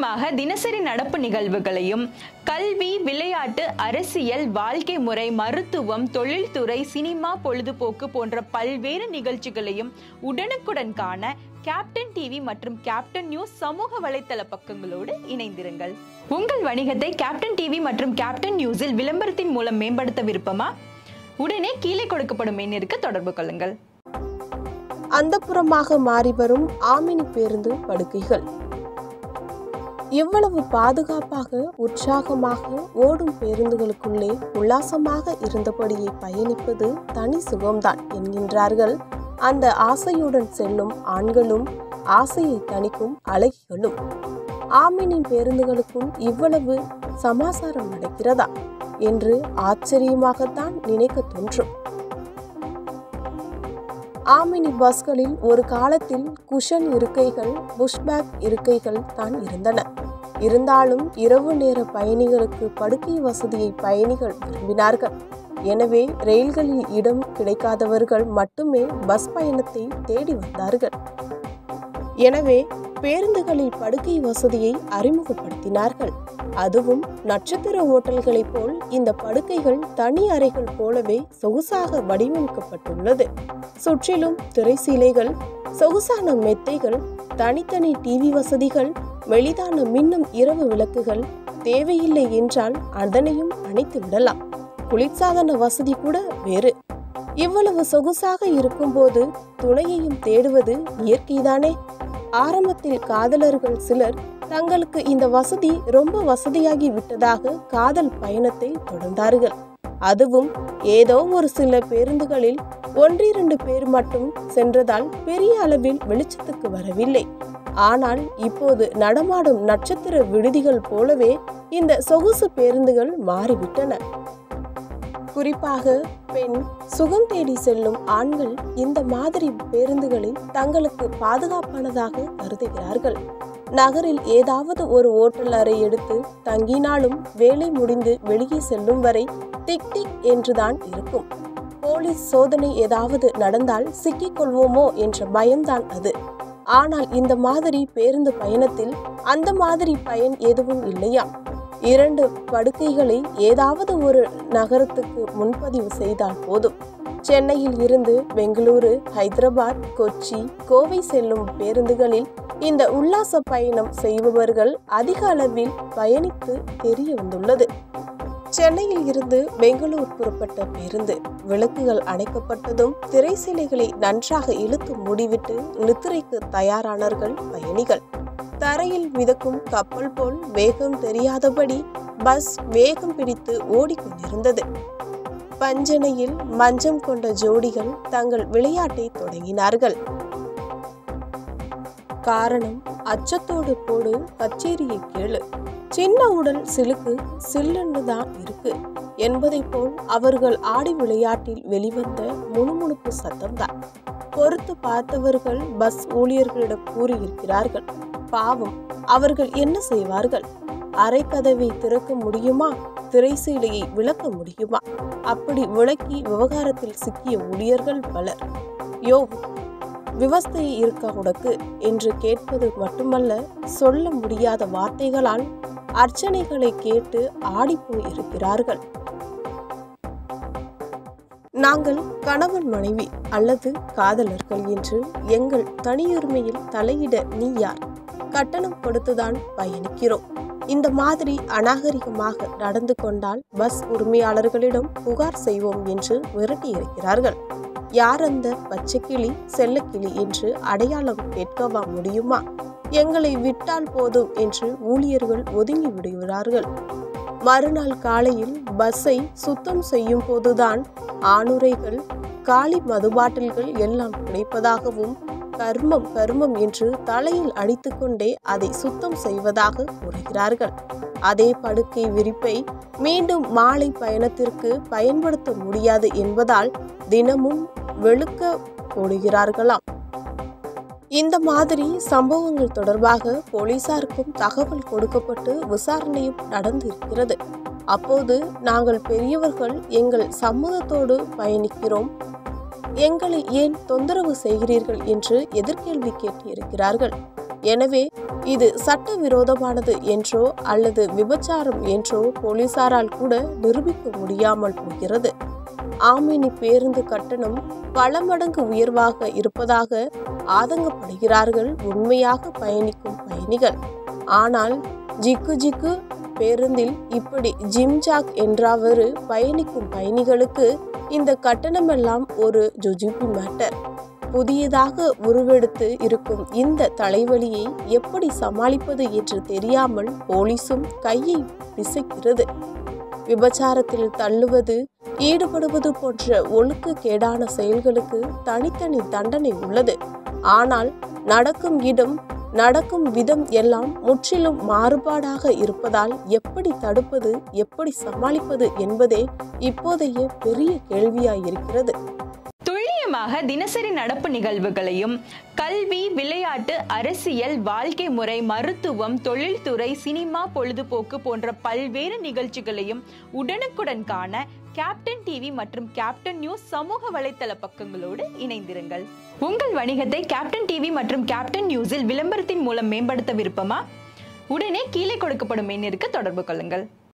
சுருக்கமாக தினசரி நடப்பு நிகழ்வுகளையும் கல்வி விளையாட்டு அரசியல் வாழ்க்கை முறை மருத்துவம் தொழில்துறை சினிமா பொழுதுபோக்கு போன்ற பல்வேறு நிகழ்ச்சிகளையும் உடனுக்குடன் காண கேப்டன் டிவி மற்றும் கேப்டன் நியூஸ் சமூக வலைத்தள பக்கங்களோடு இணைந்திருங்கள் உங்கள் வணிகத்தை கேப்டன் டிவி மற்றும் கேப்டன் நியூஸில் விளம்பரத்தின் மூலம் மேம்படுத்த விருப்பமா உடனே கீழே கொடுக்கப்படும் எண்ணிற்கு தொடர்பு கொள்ளுங்கள் அந்தப்புறமாக மாறி வரும் ஆமினி பேருந்து படுக்கைகள் இவ்வளவு பாதுகாப்பாக உற்சாகமாக ஓடும் பேருந்துகளுக்குள்ளே உல்லாசமாக இருந்தபடியே பயணிப்பது தனி சுகம்தான் என்கின்றார்கள் அந்த ஆசையுடன் செல்லும் ஆண்களும் ஆசையை தணிக்கும் அழகிகளும் ஆமினின் பேருந்துகளுக்குள் இவ்வளவு சமாசாரம் நடக்கிறதா என்று ஆச்சரியமாகத்தான் நினைக்க தோன்றும் ஆமினி பஸ்களில் ஒரு காலத்தில் குஷன் இருக்கைகள் புஷ்பேக் இருக்கைகள் தான் இருந்தன இருந்தாலும் இரவு நேர பயணிகளுக்கு படுக்கை வசதியை பயணிகள் விரும்பினார்கள் எனவே ரயில்களில் இடம் கிடைக்காதவர்கள் மட்டுமே பஸ் பயணத்தை தேடி வந்தார்கள் எனவே பேருந்துகளில் படுக்கை வசதியை அறிமுகப்படுத்தினார்கள் அதுவும் நட்சத்திர ஓட்டல்களைப் போல் இந்த படுக்கைகள் தனி அறைகள் போலவே சொகுசாக வடிவமைக்கப்பட்டுள்ளது சுற்றிலும் திரைசீலைகள் சொகுசான மெத்தைகள் தனித்தனி டிவி வசதிகள் மெலிதான மின்னும் இரவு விளக்குகள் தேவையில்லை என்றால் அதனையும் அணைத்து விடலாம் குளிர்சாதன வசதி கூட வேறு இவ்வளவு சொகுசாக இருக்கும்போது துணையையும் தேடுவது இயற்கைதானே ஆரம்பத்தில் காதலர்கள் சிலர் தங்களுக்கு இந்த வசதி ரொம்ப வசதியாகி விட்டதாக காதல் பயணத்தை தொடர்ந்தார்கள் அதுவும் ஏதோ ஒரு சில பேருந்துகளில் ஒன்றிரண்டு பேர் மட்டும் சென்றதால் பெரிய அளவில் வெளிச்சத்துக்கு வரவில்லை ஆனால் இப்போது நடமாடும் நட்சத்திர விடுதிகள் போலவே இந்த சொகுசு பேருந்துகள் மாறிவிட்டன குறிப்பாக பெண் சுகம் தேடி செல்லும் ஆண்கள் இந்த மாதிரி பேருந்துகளை தங்களுக்கு பாதுகாப்பானதாக கருதுகிறார்கள் நகரில் ஏதாவது ஒரு ஓட்டல் அறை எடுத்து தங்கினாலும் வேலை முடிந்து வெளியே செல்லும் வரை டிக் டிக் என்றுதான் இருக்கும் போலீஸ் சோதனை ஏதாவது நடந்தால் சிக்கிக் கொள்வோமோ என்ற பயம்தான் அது ஆனால் இந்த மாதிரி பேருந்து பயணத்தில் அந்த மாதிரி பயன் எதுவும் இல்லையா இரண்டு படுக்கைகளை ஏதாவது ஒரு நகரத்துக்கு முன்பதிவு செய்தால் போதும் சென்னையில் இருந்து பெங்களூரு ஹைதராபாத் கொச்சி கோவை செல்லும் பேருந்துகளில் இந்த உல்லாச பயணம் செய்பவர்கள் அதிக அளவில் பயணித்து தெரிய வந்துள்ளது சென்னையில் இருந்து பெங்களூர் புறப்பட்ட பேருந்து விளக்குகள் அணைக்கப்பட்டதும் திரைசீலைகளை நன்றாக இழுத்து மூடிவிட்டு நித்திரைக்கு தயாரானார்கள் பயணிகள் தரையில் மிதக்கும் கப்பல் போல் வேகம் தெரியாதபடி பஸ் வேகம் பிடித்து ஓடிக்கொண்டிருந்தது பஞ்சனையில் மஞ்சம் கொண்ட ஜோடிகள் தங்கள் விளையாட்டை தொடங்கினார்கள் காரணம் அச்சத்தோடு போடு கச்சேரியை கேளு சின்ன உடல் சிலுக்கு சில்லுன்னு தான் இருக்கு என்பதை போல் அவர்கள் ஆடி விளையாட்டில் வெளிவந்த முணுமுணுப்பு சத்தம்தான் பொறுத்து பார்த்தவர்கள் பஸ் ஊழியர்களிடம் கூறியிருக்கிறார்கள் பாவம் அவர்கள் என்ன செய்வார்கள் அரை கதவை திறக்க முடியுமா திரைசீலையை விளக்க முடியுமா அப்படி விளக்கி விவகாரத்தில் சிக்கிய ஊழியர்கள் பலர் யோ விவஸ்தை இருக்கா உனக்கு என்று கேட்பது மட்டுமல்ல சொல்ல முடியாத வார்த்தைகளால் அர்ச்சனைகளை கேட்டு ஆடிப்போய் இருக்கிறார்கள் நாங்கள் கணவன் மனைவி அல்லது காதலர்கள் என்று எங்கள் தனியுரிமையில் தலையிட நீ யார் கட்டணம் கொடுத்துதான் பயணிக்கிறோம் இந்த மாதிரி அநாகரிகமாக நடந்து கொண்டால் பஸ் உரிமையாளர்களிடம் புகார் செய்வோம் என்று மிரட்டியிருக்கிறார்கள் யார் அந்த பச்சைக்கிளி செல்லக்கிளி என்று அடையாளம் கேட்கவா முடியுமா எங்களை விட்டால் போதும் என்று ஊழியர்கள் ஒதுங்கி விடுகிறார்கள் மறுநாள் காலையில் பஸ்ஸை சுத்தம் செய்யும் போதுதான் ஆணுரைகள் காலி மதுபாட்டில்கள் எல்லாம் கிடைப்பதாகவும் கர்மம் கர்மம் என்று தலையில் அடித்துக்கொண்டே அதை சுத்தம் செய்வதாக கூறுகிறார்கள் அதே படுக்கை விரிப்பை மீண்டும் மாலை பயணத்திற்கு பயன்படுத்த முடியாது என்பதால் தினமும் வெளுக்க போடுகிறார்களாம் இந்த மாதிரி சம்பவங்கள் தொடர்பாக போலீசாருக்கும் தகவல் கொடுக்கப்பட்டு விசாரணையும் நடந்து இருக்கிறது அப்போது நாங்கள் பெரியவர்கள் எங்கள் சம்மதத்தோடு பயணிக்கிறோம் எங்களை ஏன் தொந்தரவு செய்கிறீர்கள் என்று எதிர்கேள்வி கேட்டிருக்கிறார்கள் எனவே இது சட்டவிரோதமானது என்றோ அல்லது விபச்சாரம் என்றோ போலீசாரால் கூட நிரூபிக்க முடியாமல் போகிறது ஆமினி பேருந்து கட்டணம் பல மடங்கு உயர்வாக இருப்பதாக ஆதங்கப்படுகிறார்கள் உண்மையாக பயணிக்கும் பயணிகள் ஆனால் ஜிக்கு ஜிக்கு பேருந்தில் இப்படி ஜிம்ஜாக் என்றாவது பயணிக்கும் பயணிகளுக்கு இந்த கட்டணமெல்லாம் ஒரு ஜுஜிபி மேட்டர் புதியதாக உருவெடுத்து இருக்கும் இந்த தலைவலியை எப்படி சமாளிப்பது என்று தெரியாமல் போலீசும் கையை பிசைக்கிறது விபச்சாரத்தில் தள்ளுவது ஈடுபடுவது போன்ற ஒழுக்கக்கேடான செயல்களுக்கு தனித்தனி தண்டனை உள்ளது ஆனால் நடக்கும் இடம் நடக்கும் விதம் எல்லாம் முற்றிலும் மாறுபாடாக இருப்பதால் எப்படி தடுப்பது எப்படி சமாளிப்பது என்பதே இப்போதைய பெரிய கேள்வியாயிருக்கிறது துல்லியமாக தினசரி நடப்பு நிகழ்வுகளையும் கல்வி விளையாட்டு அரசியல் வாழ்க்கை முறை மருத்துவம் தொழில்துறை சினிமா பொழுதுபோக்கு போன்ற பல்வேறு நிகழ்ச்சிகளையும் உடனுக்குடன் காண கேப்டன் டிவி மற்றும் கேப்டன் நியூஸ் சமூக வலைத்தள பக்கங்களோடு இணைந்திருங்கள் உங்கள் வணிகத்தை கேப்டன் டிவி மற்றும் கேப்டன் நியூஸில் விளம்பரத்தின் மூலம் மேம்படுத்த விருப்பமா உடனே கீழே கொடுக்கப்படும் எண்ணிற்கு தொடர்பு கொள்ளுங்கள்